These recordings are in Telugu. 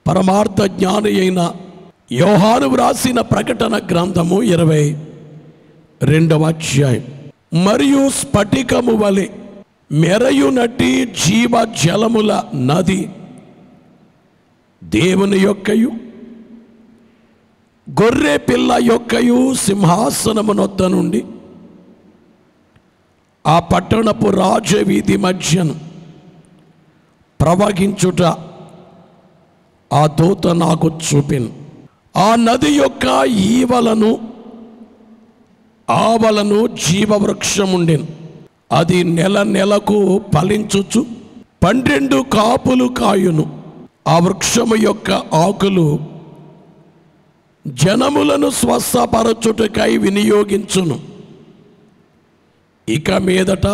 పరమార్థ జ్ఞాని అయిన యోహాను వ్రాసిన ప్రకటన గ్రంథము ఇరవై రెండవ అధ్యాయం మరియు స్ఫటికము వలె మెరయునటి జీవ జలముల నది దేవుని యొక్కయు గొర్రె పిల్ల యొక్కయు సింహాసనమునొద్ద నుండి ఆ పట్టణపు రాజవీధి మధ్యను ప్రవహించుట ఆ దూత నాకు చూపిన్ ఆ నది యొక్క ఈవలను ఆవలను జీవవృక్షముండెను అది నెల నెలకు ఫలించుచు పన్నెండు కాపులు కాయును ఆ వృక్షము యొక్క ఆకులు జనములను స్వస్థపరచుటకై వినియోగించును ఇక మీదట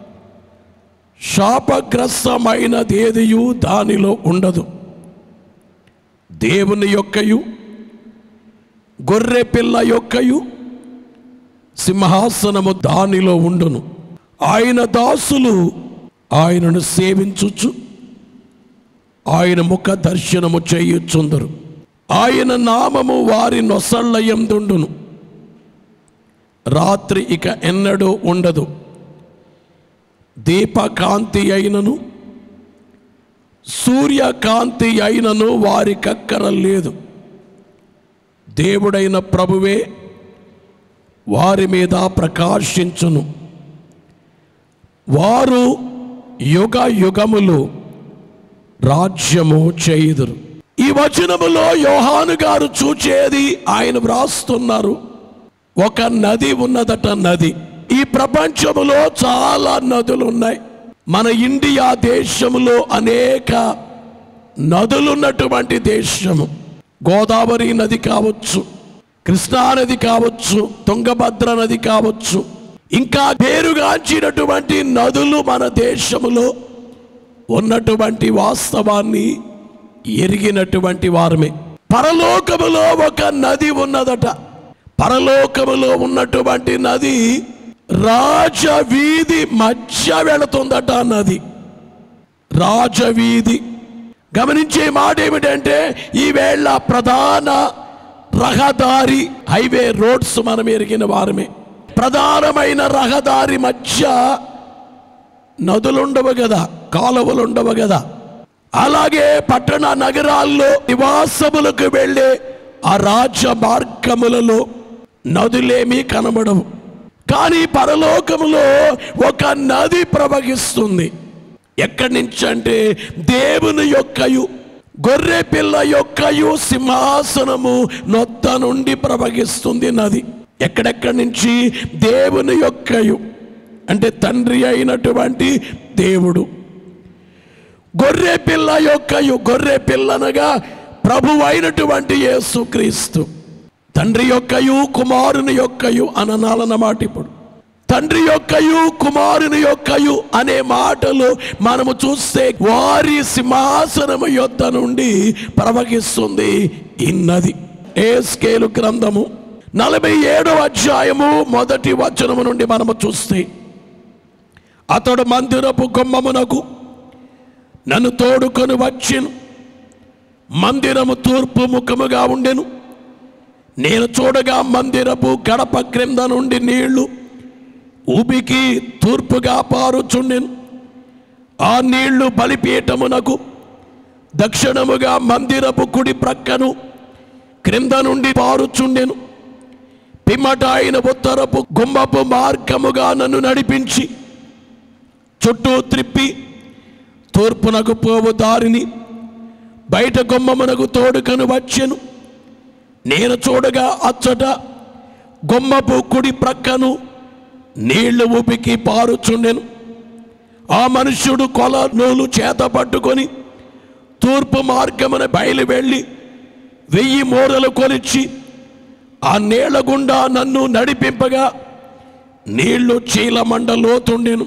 శాపగ్రస్తమైనదేదియు దానిలో ఉండదు దేవుని యొక్కయు గొర్రె పిల్ల యొక్కయు సింహాసనము దానిలో ఉండును ఆయన దాసులు ఆయనను సేవించుచు ఆయన ముఖ దర్శనము చేయుచుందరు ఆయన నామము వారి నొసళ్ళయందుండును రాత్రి ఇక ఎన్నడూ ఉండదు దీపకాంతి అయినను సూర్యకాంతి అయినను వారికక్కర లేదు దేవుడైన ప్రభువే వారి మీద ప్రకాశించును వారు యుగ యుగములు రాజ్యము చేయుదురు ఈ వచనములో యోహాను గారు చూచేది ఆయన వ్రాస్తున్నారు ఒక నది ఉన్నదట నది ఈ ప్రపంచములో చాలా నదులు ఉన్నాయి మన ఇండియా దేశములో అనేక నదులున్నటువంటి దేశము గోదావరి నది కావచ్చు కృష్ణా నది కావచ్చు తుంగభద్ర నది కావచ్చు ఇంకా పేరుగాంచినటువంటి నదులు మన దేశములో ఉన్నటువంటి వాస్తవాన్ని ఎరిగినటువంటి వారమే పరలోకములో ఒక నది ఉన్నదట పరలోకములో ఉన్నటువంటి నది రాజవీధి మధ్య వెళుతుందట ఆ నది రాజవీధి గమనించే మాట ఏమిటంటే ఈవేళ ప్రధాన రహదారి హైవే రోడ్స్ మనం ఎరిగిన వారమే ప్రధానమైన రహదారి మధ్య నదులుండవు కదా కాలువలుండవు కదా అలాగే పట్టణ నగరాల్లో నివాసములకు వెళ్ళే ఆ రాజ్య మార్గములలో నదులేమీ కనబడవు కానీ పరలోకములో ఒక నది ప్రవహిస్తుంది ఎక్కడి నుంచి అంటే దేవుని యొక్కయు గొర్రె పిల్ల యొక్కయు సింహాసనము నొత్త నుండి ప్రవహిస్తుంది నది ఎక్కడెక్కడి నుంచి దేవుని యొక్కయు అంటే తండ్రి అయినటువంటి దేవుడు గొర్రె పిల్ల యొక్కయు గొర్రె పిల్లనగా ప్రభు అయినటువంటి యేసుక్రీస్తు తండ్రి యొక్కయు కుమారుని యొక్కయు అననాలన్నమాట ఇప్పుడు తండ్రి యొక్కయు కుమారుని యొక్కయు అనే మాటలు మనము చూస్తే వారి సింహాసనము యొద్ద నుండి ప్రవహిస్తుంది ఈ నది ఏ స్కేలు గ్రంథము నలభై ఏడవ అధ్యాయము మొదటి వచనము నుండి మనము చూస్తే అతడు మందిరపు గుమ్మమునకు నన్ను తోడుకొని వచ్చెను మందిరము తూర్పు ముఖముగా ఉండెను నేను చూడగా మందిరపు గడప క్రింద నుండి నీళ్లు ఊపికి తూర్పుగా పారుచుండెను ఆ నీళ్లు బలిపీఠమునకు దక్షిణముగా మందిరపు కుడి ప్రక్కను క్రింద నుండి పారుచుండెను పిమ్మట ఆయన ఉత్తరపు గుమ్మపు మార్గముగా నన్ను నడిపించి చుట్టూ త్రిప్పి తూర్పునకు పోవు దారిని బయట గుమ్మమునకు తోడుకను వచ్చెను నేను చూడగా అచ్చట గుమ్మపు కుడి ప్రక్కను నీళ్లు ఊపికి పారుచుండెను ఆ మనుష్యుడు కొల నూలు చేత పట్టుకొని తూర్పు మార్గమున బయలు వెళ్ళి వెయ్యి మూరలు కొలిచి ఆ నీళ్ల గుండా నన్ను నడిపింపగా నీళ్లు చీలమండ లోతుండెను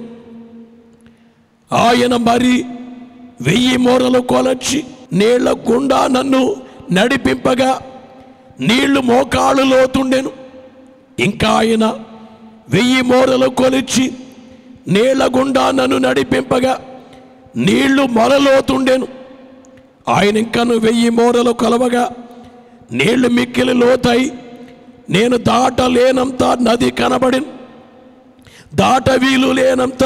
ఆయన మరి వెయ్యి మూరలు కొలచి నీళ్ల గుండా నన్ను నడిపింపగా నీళ్లు మోకాళ్ళు లోతుండెను ఇంకా ఆయన వెయ్యి మూరలు కొలిచి నీళ్ల గుండా నన్ను నడిపింపగా నీళ్లు మొరలోతుండెను ఆయన ఇంకను వెయ్యి మూరలు కొలవగా నీళ్లు మిక్కిలి లోతాయి నేను దాటలేనంత నది కనబడి దాట వీలు లేనంత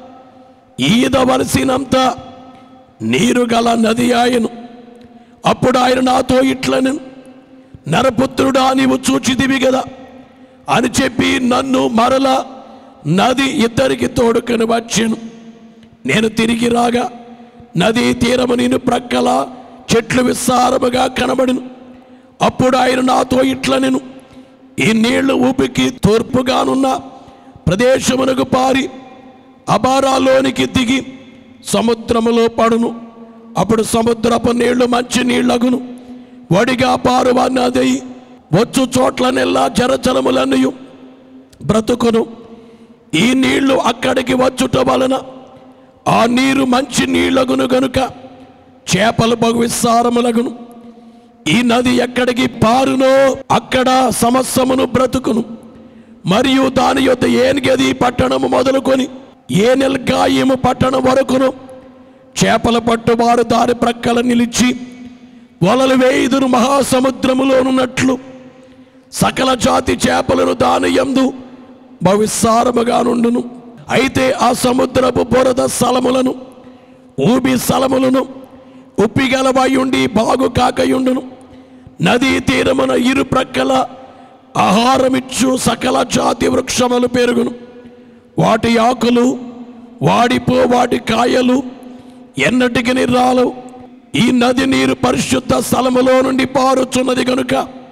ఈదవలసినంత నీరు గల నది ఆయను అప్పుడు ఆయన నాతో ఇట్లను నరపుత్రుడా నీవు చూచిదివి కదా అని చెప్పి నన్ను మరల నది ఇద్దరికి తోడుకొని వచ్చాను నేను తిరిగి రాగా నదీ తీరము నేను ప్రక్కల చెట్లు విస్తారముగా కనబడిను అప్పుడు ఆయన నాతో ఇట్ల నేను ఈ నీళ్లు ఊపికి తూర్పుగానున్న ప్రదేశమునకు పారి అబారాలోనికి దిగి సముద్రములో పడును అప్పుడు సముద్రపు నీళ్లు మంచి నీళ్లగును వడిగా పారువా నది వచ్చు చోట్లనెల్లా జరచరములన్నయు బ్రతుకును ఈ నీళ్లు అక్కడికి వచ్చుట వలన ఆ నీరు మంచి నీళ్లగును గనుక చేపలు బగు విస్తారములగును ఈ నది ఎక్కడికి పారునో అక్కడ సమస్యమును బ్రతుకును మరియు దాని యొద్ద ఏనిగది పట్టణము మొదలుకొని ఏనెల్గాయము పట్టణం వరకును చేపల పట్టువారు దారి ప్రక్కల నిలిచి వలలు వేయుదురు మహాసముద్రములోనున్నట్లు సకల జాతి చేపలను దాని యందు భవిస్సారముగా నుండును అయితే ఆ సముద్రపు బురద స్థలములను ఊబి స్థలములను ఉప్పిగలవయుండి బాగు కాకయుండును నదీ తీరమున ఇరు ప్రక్కల ఆహారమిచ్చు సకల జాతి వృక్షములు పెరుగును వాటి ఆకులు వాడిపో వాటి కాయలు ఎన్నటికి నిర్రాలు ఈ నది నీరు పరిశుద్ధ స్థలములో నుండి పారుచున్నది కనుక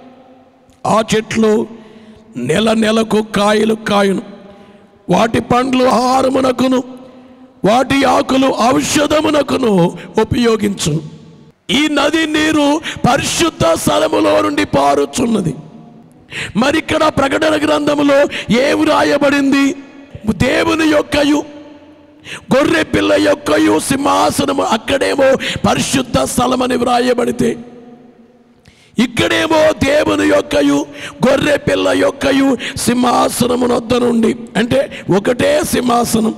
ఆ చెట్లు నెల నెలకు కాయలు కాయును వాటి పండ్లు ఆహారమునకును వాటి ఆకులు ఔషధమునకును ఉపయోగించును ఈ నది నీరు పరిశుద్ధ స్థలములో నుండి పారుచున్నది మరి ఇక్కడ ప్రకటన గ్రంథములో ఏమి రాయబడింది దేవుని యొక్కయు గొర్రె పిల్ల యొక్కయు సింహాసనము అక్కడేమో పరిశుద్ధ స్థలమని వ్రాయబడితే ఇక్కడేమో దేవుని యొక్కయు గొర్రె పిల్ల యొక్కయు సింహాసనమునొద్ద నుండి అంటే ఒకటే సింహాసనం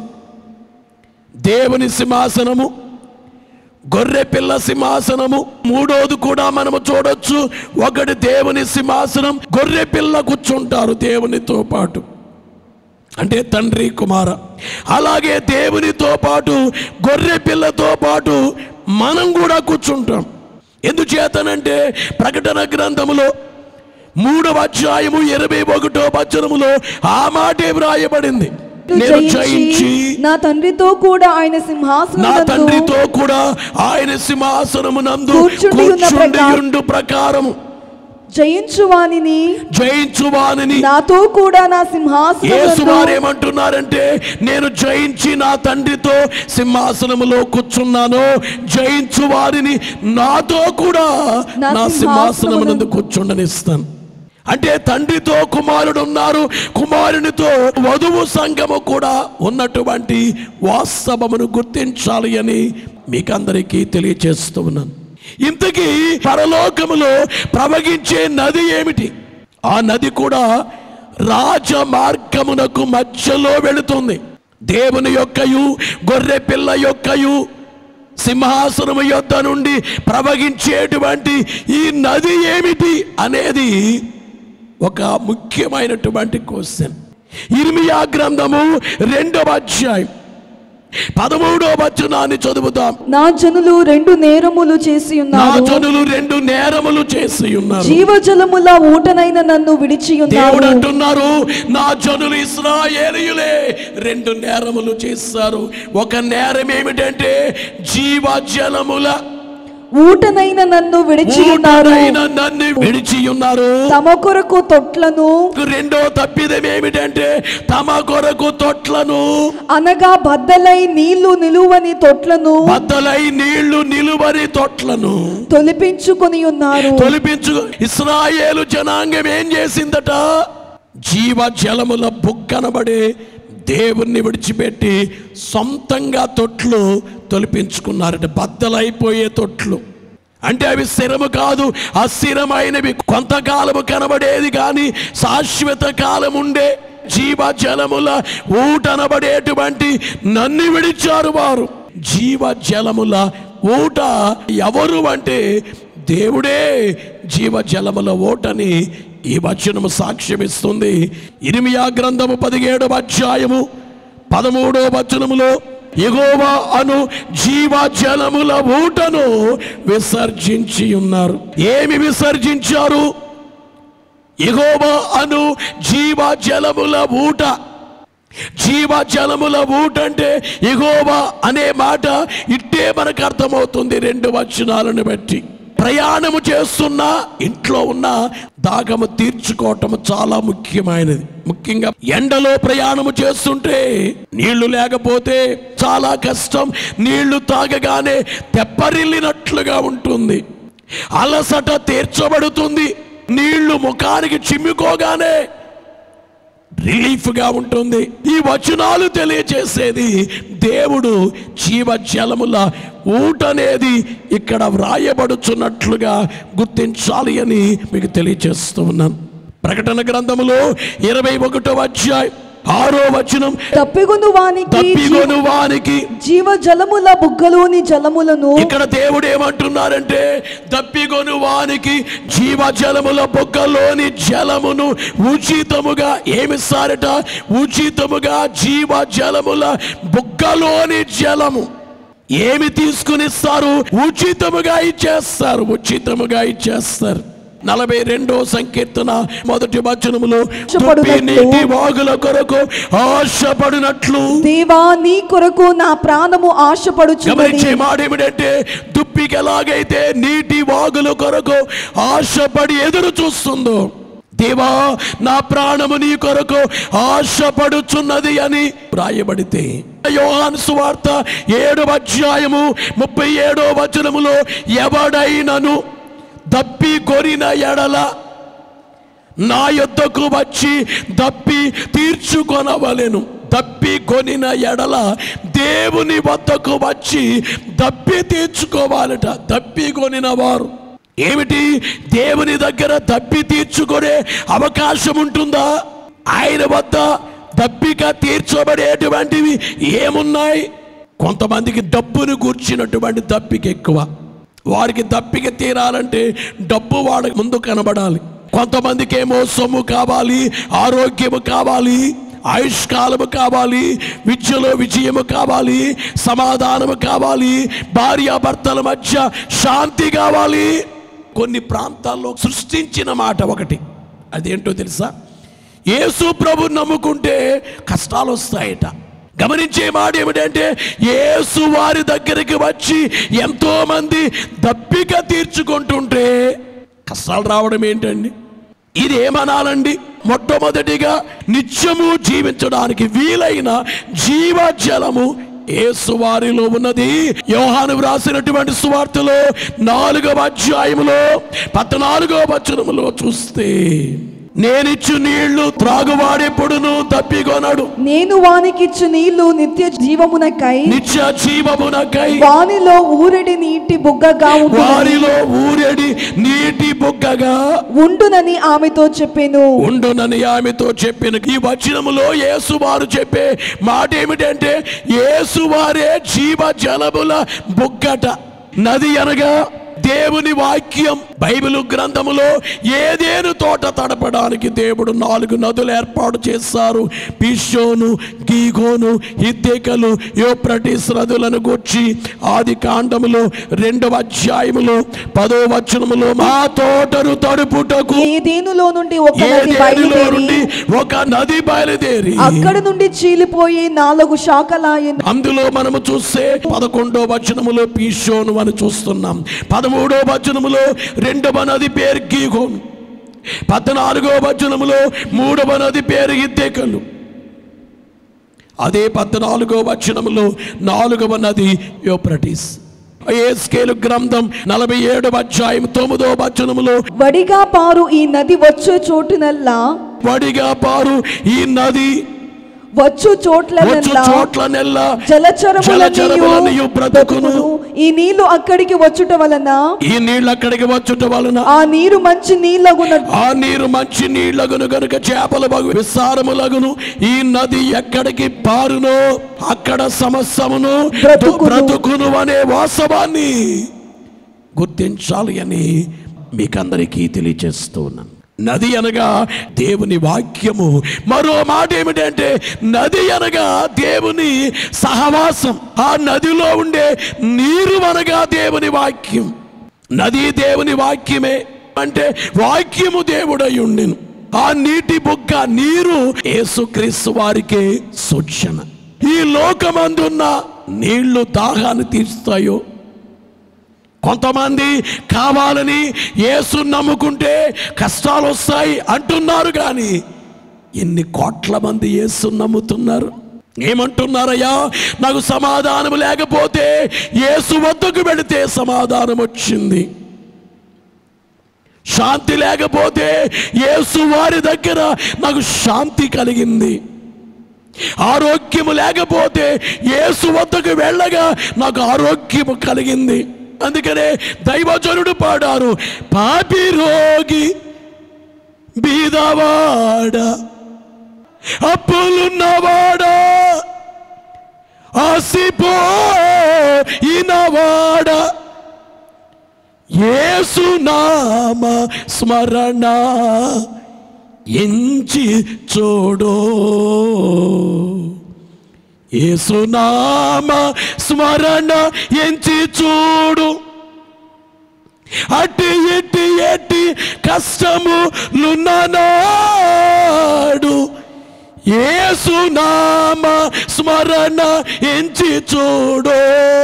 దేవుని సింహాసనము గొర్రె పిల్ల సింహాసనము మూడోది కూడా మనము చూడొచ్చు ఒకటి దేవుని సింహాసనం గొర్రె పిల్ల కూర్చుంటారు దేవునితో పాటు అంటే తండ్రి కుమార అలాగే దేవునితో పాటు గొర్రె పిల్లతో పాటు మనం కూడా కూర్చుంటాం ఎందుచేతనంటే ప్రకటన గ్రంథములో మూడవ అధ్యాయము ఇరవై ఒకటో వచనములో ఆ మాటే వ్రాయబడింది నేను జయించి నా తండ్రితో కూడా ఆయన నా సింహాసనం తండ్రితో కూడా ఆయన సింహాసనము నందు కూర్చుండి ఉన్న కూర్చుండియుండు ప్రకారం జయించు వానిని జయించు వానిని నాతో కూడా నా సింహాసనం యేసు వారు ఏమంటున్నారంటే నేను జయించి నా తండ్రితో సింహాసనములో కూర్చున్నాను జయించు వారిని నాతో కూడా నా నా సింహాసనము సింహాసనమునందు నందు కూర్చుండనిస్తాను అంటే తండ్రితో కుమారుడు ఉన్నారు కుమారునితో వధువు సంఘము కూడా ఉన్నటువంటి వాస్తవమును గుర్తించాలి అని మీకందరికీ తెలియచేస్తూ ఉన్నాను ఇంతకీ పరలోకములో ప్రవగించే నది ఏమిటి ఆ నది కూడా రాజమార్గమునకు మధ్యలో వెళుతుంది దేవుని యొక్కయు గొర్రె పిల్ల యొక్కయు సింహాసనము యొద్ద నుండి ప్రవగించేటువంటి ఈ నది ఏమిటి అనేది ఒక ముఖ్యమైనటువంటి క్వశ్చన్ ఇర్మియా గ్రంథము రెండవ అధ్యాయం పదమూడవ వచనాన్ని చదువుతాం నా జనులు రెండు నేరములు చేసి నా ఉన్నారు జనులు రెండు నేరములు చేసి ఉన్నారు జీవజలముల ఊటనైన నన్ను విడిచి దేవుడు ఉన్నారు అంటున్నారు నా జనులు ఇస్రాయేలీయులే రెండు నేరములు చేస్తారు ఒక నేరం ఏమిటంటే జీవ జలముల ఊటనైన నన్ను విడిచి ఉన్నారు ఊటనైన నన్ను విడిచి ఉన్నారు తమ కొరకు తొట్లను రెండో తప్పిదం ఏమిటంటే తమ కొరకు తొట్లను అనగా బద్దలై నీళ్లు నిలువని తొట్లను బద్దలై నీళ్లు నిలువని తొట్లను తొలిపించుకొని ఉన్నారు తొలిపించు ఇస్రాయేలు జనాంగం ఏం చేసిందట జీవ జలముల బుగ్గనబడే దేవుణ్ణి విడిచిపెట్టి సొంతంగా తొట్లు తొలిపించుకున్నారట బద్దలైపోయే తొట్లు అంటే అవి స్థిరము కాదు అస్థిరమైనవి కొంతకాలము కనబడేది కానీ శాశ్వత కాలం ఉండే జీవ జలముల ఊటనబడేటువంటి నన్ను విడిచారు వారు జీవ జలముల ఊట ఎవరు అంటే దేవుడే జీవజలముల ఊటని ఈ వచనము సాక్ష్యమిస్తుంది ఇరిమియా గ్రంథము పదిహేడవ అధ్యాయము పదమూడో వచనములో ఎగోవా అను జీవ జలముల ఊటను విసర్జించి ఉన్నారు ఏమి విసర్జించారు ఎగోవా అను జీవ జలముల ఊట జీవ జలముల ఊట అంటే ఎగోవా అనే మాట ఇట్టే మనకు అర్థమవుతుంది రెండు వచనాలను బట్టి ప్రయాణము చేస్తున్నా ఇంట్లో ఉన్న దాగము తీర్చుకోవటం చాలా ముఖ్యమైనది ముఖ్యంగా ఎండలో ప్రయాణము చేస్తుంటే నీళ్లు లేకపోతే చాలా కష్టం నీళ్లు తాగగానే తెప్పరిల్లినట్లుగా ఉంటుంది అలసట తీర్చబడుతుంది నీళ్లు ముఖానికి చిమ్ముకోగానే రిలీఫ్గా ఉంటుంది ఈ వచనాలు తెలియజేసేది దేవుడు జీవ జలముల ఊట అనేది ఇక్కడ వ్రాయబడుచున్నట్లుగా గుర్తించాలి అని మీకు తెలియజేస్తూ ఉన్నాను ప్రకటన గ్రంథములో ఇరవై ఒకటో అధ్యాయం ఆరో వచనం తప్పిగొను వానికి తప్పిగొను వానికి జీవ జలముల బుగ్గలోని జలములను ఇక్కడ దేవుడు ఏమంటున్నారంటే దప్పిగొను వానికి జీవ జలముల బొగ్గలోని జలమును ఉచితముగా ఏమిస్తారట ఉచితముగా జీవ జలముల బుగ్గలోని జలము ఏమి తీసుకుని ఇస్తారు ఉచితముగా ఇచ్చేస్తారు ఉచితముగా ఇచ్చేస్తారు నలభై రెండో సంకీర్తన మొదటి వచనములో దుప్పి నీటి వాగుల కొరకు ఆశపడినట్లు దేవా నీ కొరకు నా ప్రాణము ఆశపడుచున్నది గమనించే మాట ఏమిటంటే దుప్పికి ఎలాగైతే నీటి వాగుల కొరకు ఆశపడి ఎదురు చూస్తుందో దేవా నా ప్రాణము నీ కొరకు ఆశపడుచున్నది అని వ్రాయబడితే యోహాను సువార్త ఏడు అధ్యాయము ముప్పై ఏడో వచనములో ఎవడైనను దప్పి కొరిన ఎడల నా యొద్దకు వచ్చి దప్పి తీర్చుకొనవలెను దప్పి కొనిన ఎడల దేవుని వద్దకు వచ్చి దప్పి తీర్చుకోవాలట దప్పి కొనిన వారు ఏమిటి దేవుని దగ్గర దప్పి తీర్చుకునే అవకాశం ఉంటుందా ఆయన వద్ద దప్పిక తీర్చబడేటువంటివి ఏమున్నాయి కొంతమందికి డబ్బును కూర్చున్నటువంటి దప్పిక ఎక్కువ వారికి దప్పిక తీరాలంటే డబ్బు వాడి ముందు కనబడాలి కొంతమందికి ఏమో సొమ్ము కావాలి ఆరోగ్యము కావాలి ఆయుష్కాలము కావాలి విద్యలో విజయము కావాలి సమాధానము కావాలి భార్యాభర్తల మధ్య శాంతి కావాలి కొన్ని ప్రాంతాల్లో సృష్టించిన మాట ఒకటి అదేంటో తెలుసా యేసు ప్రభు నమ్ముకుంటే కష్టాలు వస్తాయట గమనించే మాట ఏమిటంటే యేసు వారి దగ్గరికి వచ్చి ఎంతో మంది దప్పిక తీర్చుకుంటుంటే కష్టాలు రావడం ఏంటండి ఇది ఏమనాలండి మొట్టమొదటిగా నిత్యము జీవించడానికి వీలైన జీవ జలము యేసు వారిలో ఉన్నది యోహాను వ్రాసినటువంటి సువార్తలో నాలుగవ అధ్యాయములో పద్నాలుగవ వచనములో చూస్తే నేనిచ్చు నీళ్లు త్రాగువాడెప్పుడును తప్పికొనడు నేను వానికిచ్చు నీళ్లు నిత్య జీవమునకై నిత్య జీవమునకై వానిలో ఊరడి నీటి బుగ్గగా ఉండునని వారిలో ఊరెడి నీటి బుగ్గగా ఉండునని ఆమెతో చెప్పాను ఉండునని ఆమెతో చెప్పిన ఈ వచనములో యేసువారు చెప్పే మాట ఏమిటంటే యేసువారే జీవ జలముల బుగ్గట నది అనగా దేవుని వాక్యం బైబిల్ గ్రంథములో ఏదేను తోట తడపడానికి దేవుడు నాలుగు నదులు ఏర్పాటు చేశారు పిషోను గీగోను హిద్దెకలు యోప్రటిస్ నదులను గూర్చి ఆది కాండములో రెండవ అధ్యాయములో పదో వచనములో మా తోటను తడుపుటకు ఏదేనులో నుండి ఒక ఏ నది దేనిలో బయలుదేరి నుండి ఒక నది బయలుదేరి అక్కడ నుండి చీలిపోయి నాలుగు శాఖలాయను అందులో మనము చూస్తే పదకొండో వచనములో పీషోను అని చూస్తున్నాం పదమూడో వచనములో రెండవ నది పేరు గీగోను పద్నాలుగో వచనములో మూడవ నది పేరు ఇద్దెకలు అదే పద్నాలుగో వచనములో నాలుగవ నది యోప్రటిస్ ఏస్కేలు గ్రంథం నలభై ఏడవ అధ్యాయం తొమ్మిదో వచనములో వడిగా పారు ఈ నది వచ్చే చోటునల్లా వడిగా పారు ఈ నది వచ్చు చోట్ల వచ్చు చోట్ల నెల్ల జలచరములన్నీయు జలచరములన్నీయు బ్రతుకును. ఈ నీళ్లు అక్కడికి వచ్చుట వలన ఈ నీళ్ళు అక్కడికి వచ్చుట వలన ఆ నీరు మంచి నీళ్ళగున ఆ నీరు మంచి నీళ్లగును గనుక చేపల బగు విస్తారములగును ఈ నది ఎక్కడికి పారునో అక్కడ సమస్యమును బ్రతుకును. బ్రతుకును అనే వాస్తవాన్ని గుర్తించాలి అని మీకందరికీ తెలియచేస్తూ ఉన్నాను నది అనగా దేవుని వాక్యము మరో మాట ఏమిటంటే నది అనగా దేవుని సహవాసం ఆ నదిలో ఉండే నీరు అనగా దేవుని వాక్యం నది దేవుని వాక్యమే అంటే వాక్యము దేవుడై ఉండెను ఆ నీటి బుగ్గ నీరు యేసుక్రీస్తు వారికి సూచన ఈ లోకమందున్న నీళ్లు దాహాన్ని తీరుస్తాయో కొంతమంది కావాలని యేసు నమ్ముకుంటే కష్టాలు వస్తాయి అంటున్నారు కానీ ఎన్ని కోట్ల మంది యేసు నమ్ముతున్నారు ఏమంటున్నారయ్యా నాకు సమాధానం లేకపోతే యేసు వద్దకు వెళితే సమాధానం వచ్చింది శాంతి లేకపోతే యేసు వారి దగ్గర నాకు శాంతి కలిగింది ఆరోగ్యము లేకపోతే యేసు వద్దకు వెళ్ళగా నాకు ఆరోగ్యము కలిగింది అందుకనే దైవజనుడు పాడారు పాపి రోగి బీదవాడ అప్పులున్నవాడా ఆసిపోయినవాడా ఏసునామ స్మరణ ఎంచి చూడో ఏసునామ స్మరణ ఎంచి చూడు అట్టి ఎట్టి ఎట్టి కష్టము లున్ననాడు ఏసునామ స్మరణ ఎంచి చూడు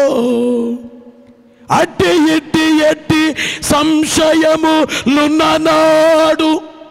అట్టి ఎట్టి ఎట్టి సంశయము లున్ననాడు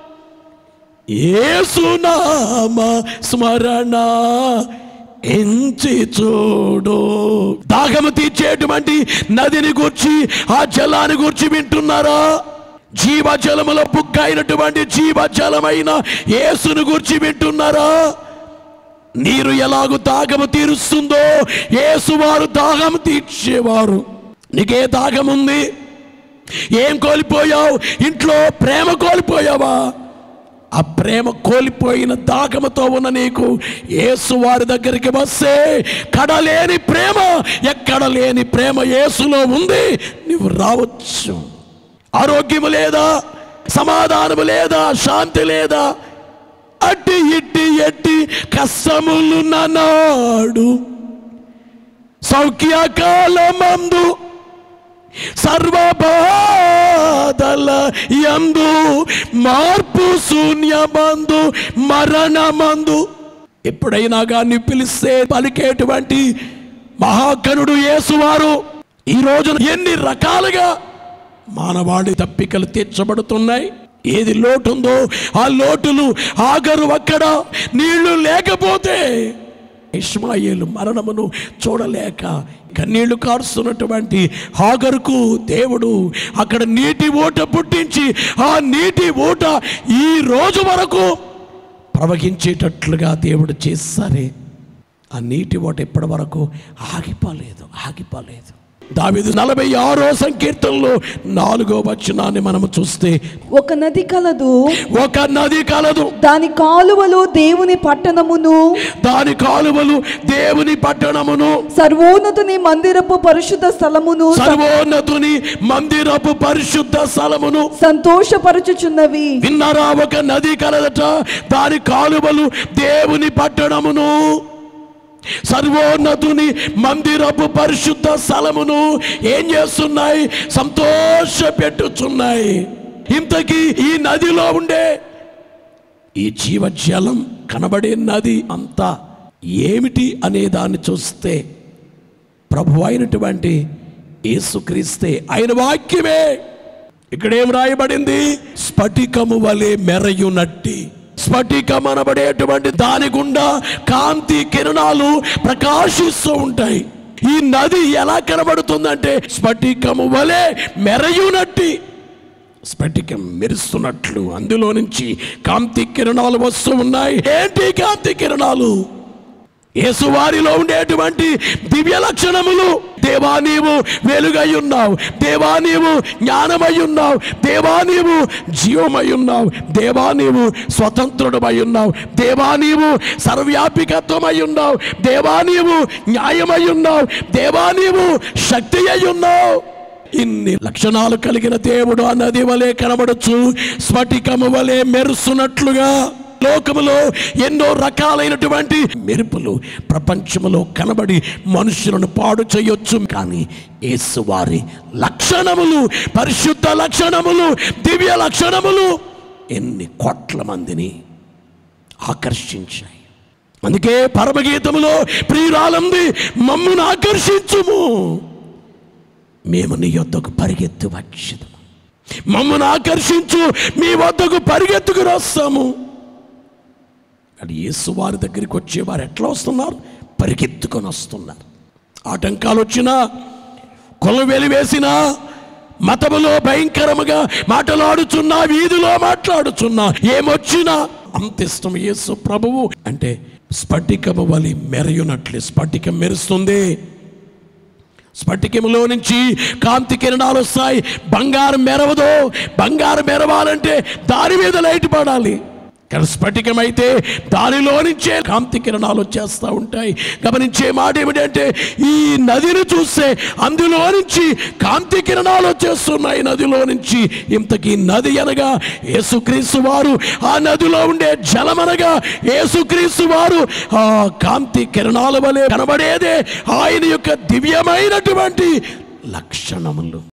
ఏసునామ స్మరణ ఎంచి చూడు దాహము తీర్చేటువంటి నదిని గూర్చి ఆ జలాన్ని గూర్చి వింటున్నారా జీవజలముల బుగ్గ అయినటువంటి జీవజలమైన యేసును గూర్చి వింటున్నారా నీరు ఎలాగూ దాహము తీరుస్తుందో యేసు వారు దాహము తీర్చేవారు నీకే దాహం ఉంది ఏం కోల్పోయావు ఇంట్లో ప్రేమ కోల్పోయావా ఆ ప్రేమ కోల్పోయిన దాగముతో ఉన్న నీకు యేసు వారి దగ్గరికి వస్తే కడలేని ప్రేమ ఎక్కడ లేని ప్రేమ యేసులో ఉంది నువ్వు రావచ్చు ఆరోగ్యము లేదా సమాధానము లేదా శాంతి లేదా అట్టి ఇట్టి ఎట్టి కష్టములు నాడు సౌఖ్యకాలమందు సర్వబాధల యందు మార్పు శూన్యమందు మరణమందు ఎప్పుడైనా కానీ పిలిస్తే పలికేటువంటి మహాకనుడు యేసువారు ఈ రోజున ఎన్ని రకాలుగా మానవాళి తప్పికలు తీర్చబడుతున్నాయి ఏది లోటుందో ఆ లోటులు ఆగరు అక్కడ నీళ్లు లేకపోతే ఇస్మాయిలు మరణమును చూడలేక కన్నీళ్లు కారుస్తున్నటువంటి హాగరుకు దేవుడు అక్కడ నీటి ఊట పుట్టించి ఆ నీటి ఊట ఈ రోజు వరకు ప్రవహించేటట్లుగా దేవుడు చేస్తారే ఆ నీటి ఓట ఇప్పటి వరకు ఆగిపోలేదు ఆగిపోలేదు దావిదు నలభై ఆరో సంకీర్తనలో నాలుగో వచనాన్ని మనము చూస్తే ఒక నది కలదు ఒక నది కలదు దాని కాలువలో దేవుని పట్టణమును దాని కాలువలు దేవుని పట్టణమును సర్వోన్నతుని మందిరపు పరిశుద్ధ స్థలమును సర్వోన్నతుని మందిరపు పరిశుద్ధ స్థలమును సంతోషపరచుచున్నవి విన్నారా ఒక నది కలదట దాని కాలువలు దేవుని పట్టణమును సర్వోన్నతుని మందిరపు పరిశుద్ధ స్థలమును ఏం చేస్తున్నాయి సంతోష పెట్టుచున్నాయి ఇంతకీ ఈ నదిలో ఉండే ఈ జీవజలం కనబడే నది అంతా ఏమిటి అనే దాన్ని చూస్తే ప్రభు అయినటువంటి యేసుక్రీస్తే ఆయన వాక్యమే ఇక్కడేం రాయబడింది స్ఫటికము వలె మెరయునట్టి స్ఫటికం అనబడేటువంటి దాని గుండా కాంతి కిరణాలు ప్రకాశిస్తూ ఉంటాయి ఈ నది ఎలా కనబడుతుందంటే స్ఫటికము వలె మెరయునట్టి స్ఫటికం మెరుస్తున్నట్లు అందులో నుంచి కాంతి కిరణాలు వస్తూ ఉన్నాయి ఏంటి కాంతి కిరణాలు యేసువారిలో ఉండేటువంటి దివ్య లక్షణములు దేవా నీవు వెలుగై ఉన్నావు దేవా నీవు జ్ఞానమై ఉన్నావు దేవా నీవు జీవమై ఉన్నావు దేవా నీవు స్వతంత్రుడమై ఉన్నావు దేవా నీవు సర్వవ్యాపికత్వమై ఉన్నావు దేవా నీవు న్యాయమై ఉన్నావు దేవా నీవు శక్తి అయి ఉన్నావు ఇన్ని లక్షణాలు కలిగిన దేవుడు ఆ నది వలె కనబడచ్చు స్ఫటికము వలె మెరుస్తున్నట్లుగా లోకములో ఎన్నో రకాలైనటువంటి మెరుపులు ప్రపంచములో కనబడి మనుషులను పాడు చేయొచ్చు కానీ యేసువారి లక్షణములు పరిశుద్ధ లక్షణములు దివ్య లక్షణములు ఎన్ని కోట్ల మందిని ఆకర్షించాయి అందుకే పరమగీతములో ప్రియురాలంది మమ్మును ఆకర్షించుము మేము నీ యొద్దకు పరిగెత్తి వచ్చేదము మమ్మల్ని ఆకర్షించు మీ వద్దకు పరిగెత్తుకు వస్తాము అది యేసు వారి దగ్గరికి వచ్చేవారు ఎట్లా వస్తున్నారు పరిగెత్తుకొని వస్తున్నారు ఆటంకాలు వచ్చినా కొలం వెలివేసినా మతములో భయంకరముగా మాటలాడుచున్నా వీధిలో మాట్లాడుచున్నా ఏమొచ్చినా అంత ఇష్టం యేసు ప్రభువు అంటే స్ఫటికము వలి మెరయునట్లే స్ఫటికం మెరుస్తుంది స్ఫటికములో నుంచి కాంతి కిరణాలు వస్తాయి బంగారం మెరవదు బంగారం మెరవాలంటే దాని మీద లైట్ పడాలి కానీ స్ఫటికం అయితే దానిలో నుంచే కాంతి కిరణాలు వచ్చేస్తూ ఉంటాయి గమనించే మాట ఏమిటంటే ఈ నదిని చూస్తే అందులో నుంచి కాంతి కిరణాలు వచ్చేస్తున్నాయి నదిలో నుంచి ఇంతకీ నది అనగా యేసుక్రీస్తు వారు ఆ నదిలో ఉండే జలమనగా యేసుక్రీస్తు వారు ఆ కాంతి కిరణాల వలె కనబడేదే ఆయన యొక్క దివ్యమైనటువంటి లక్షణములు